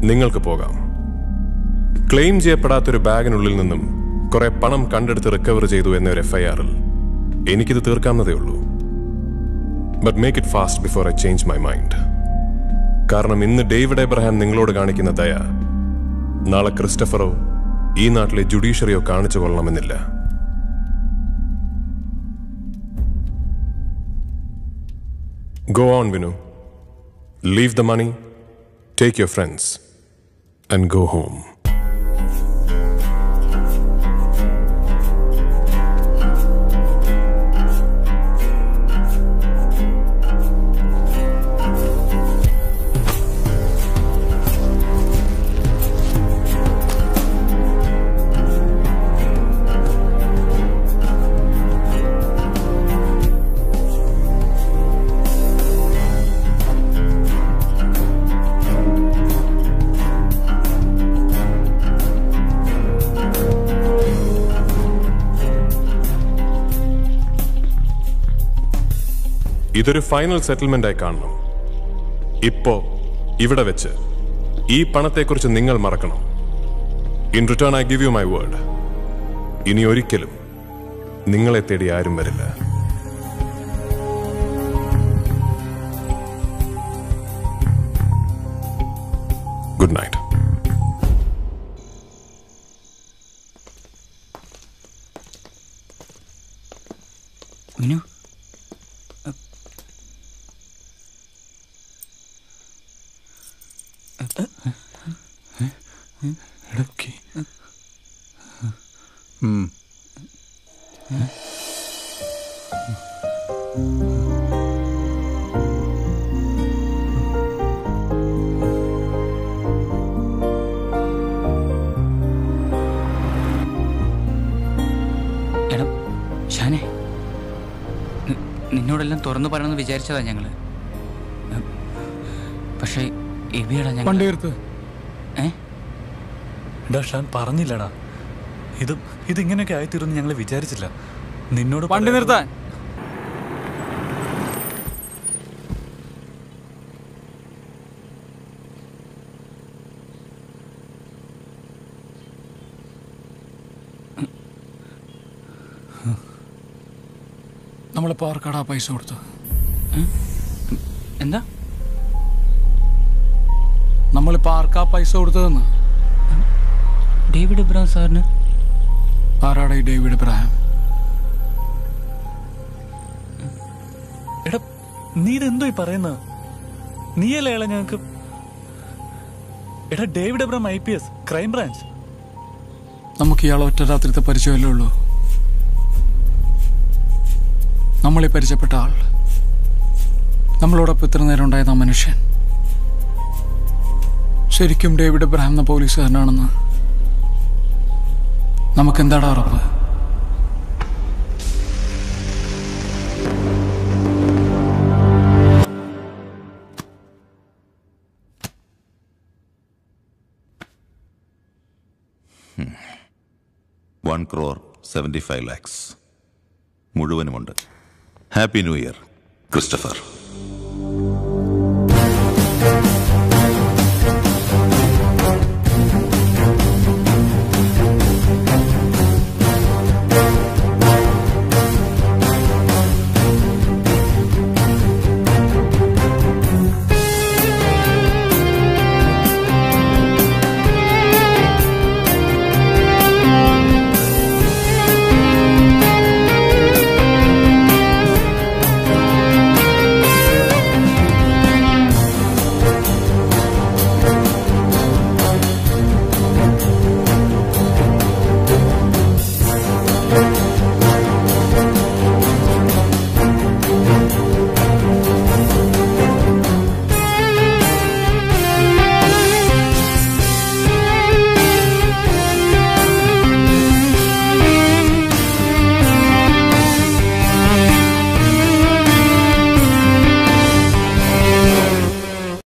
നിങ്ങൾക്ക് പോകാം ക്ലെയിം ചെയ്യപ്പെടാത്തൊരു ബാഗിനുള്ളിൽ നിന്നും കുറെ പണം കണ്ടെടുത്ത് റിക്കവർ ചെയ്തു എന്നൊരു എഫ്ഐആറിൽ എനിക്കിത് തീർക്കാവുന്നതേ ഉള്ളൂ but make it fast before I change my mind കാരണം ഇന്ന് ഡേവിഡ് എബ്രഹാം നിങ്ങളോട് കാണിക്കുന്ന ദയ നാളെ ക്രിസ്റ്റഫറോ ഈ നാട്ടിലെ ജുഡീഷ്യറിയോ കാണിച്ചു കൊള്ളണമെന്നില്ല go on Vinu leave the money take your friends and go home ഇതൊരു ഫൈനൽ സെറ്റിൽമെന്റ് ആയി കാണണം ഇപ്പോ ഇവിടെ വെച്ച് ഈ പണത്തെക്കുറിച്ച് നിങ്ങൾ മറക്കണം in return I give you my word ഇനി ഒരിക്കലും നിങ്ങളെ തേടി ആരും വരില്ല ഗുഡ് നൈറ്റ് വിനു ഇടയ്ക്ക് ഉം. എടാ ഷാനെ നി- നിന്നോടെല്ലാം തുറന്നു പറയണമെന്ന് വിചാരിച്ചതാ ഞങ്ങള് ഉം. പക്ഷേ എവിടെടാ ഞങ്ങൾ വണ്ടി എടുത്ത് ഏ എടാ ഷാൻ പറഞ്ഞില്ലടാ ഇത് ഇതിങ്ങനെയൊക്കെ ആയിത്തീരുമെന്ന് ഞങ്ങൾ വിചാരിച്ചില്ല നിന്നോട് വണ്ടി പറയാതെ- നിർത്താൻ നമ്മളിപ്പോ ആർക്കാടാ പൈസ കൊടുത്തു എന്താ നമ്മളിപ്പോ ആർക്കാ പൈസ കൊടുത്തതെന്ന് ഡേവിഡ് ഇബ്രാഹിം സാറിന് ആരാടാ ഈ ഡേവിഡ് ഇബ്രാഹിം എടാ നീ ഇതെന്തോ ഈ പറയുന്നത് നീയല്ലേ ഇള ഞങ്ങൾക്ക് എടാ David Abraham I P S crime branch നമുക്ക് ഇയാളെ ഒറ്റ രാത്രിത്തെ പരിചയമല്ലേ ഉള്ളൂ നമ്മളീ പരിചയപ്പെട്ട ആൾ നമ്മളോടൊപ്പം ഇത്ര നേരം ഉണ്ടായിരുന്ന ആ മനുഷ്യൻ ശരിക്കും ഡേവിഡ് ഇബ്രാഹിം എന്ന പോലീസുകാരനാണെന്ന് നമുക്കെന്താടാ ഉറപ്പ് one crore seventy five lakhs മുഴുവനുമുണ്ട് ഹാപ്പി ന്യൂ ഇയർ ക്രിസ്റ്റഫർ